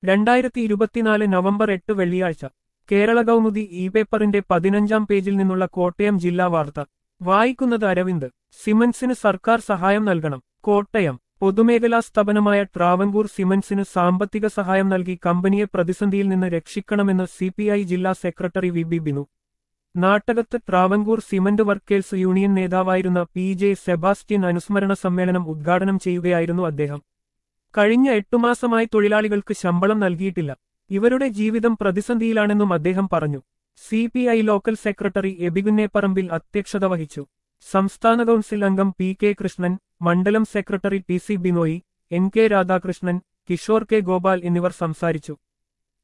രണ്ടായിരത്തി ഇരുപത്തിനാല് നവംബർ എട്ട് വെള്ളിയാഴ്ച കേരള കൗമുദി ഇ പേപ്പറിന്റെ പതിനഞ്ചാം പേജിൽ നിന്നുള്ള കോട്ടയം ജില്ലാ വാർത്ത വായിക്കുന്നത് അരവിന്ദ് സിമൻസിന് സർക്കാർ സഹായം നൽകണം കോട്ടയം പൊതുമേഖലാ സ്ഥാപനമായ ട്രാവൻകൂർ സിമൻസിന് സാമ്പത്തിക സഹായം നൽകി കമ്പനിയെ പ്രതിസന്ധിയിൽ നിന്ന് രക്ഷിക്കണമെന്ന് സിപിഐ ജില്ലാ സെക്രട്ടറി വി ബി ബിനു നാട്ടകത്ത് ട്രാവൻകൂർ സിമന്റ് വർക്കേഴ്സ് യൂണിയൻ നേതാവായിരുന്ന പി ജെ സെബാസ്റ്റ്യൻ അനുസ്മരണ സമ്മേളനം ഉദ്ഘാടനം ചെയ്യുകയായിരുന്നു അദ്ദേഹം കഴിഞ്ഞ എട്ടു മാസമായി തൊഴിലാളികൾക്ക് ശമ്പളം നൽകിയിട്ടില്ല ഇവരുടെ ജീവിതം പ്രതിസന്ധിയിലാണെന്നും അദ്ദേഹം പറഞ്ഞു C P I local secretary എബികുന്നേപ്പറമ്പിൽ അധ്യക്ഷത വഹിച്ചു സംസ്ഥാന കൗൺസിൽ അംഗം പി കെ കൃഷ്ണൻ മണ്ഡലം secretary T C Binoy N K Radhakrishnan Kishore K Gopal എന്നിവർ സംസാരിച്ചു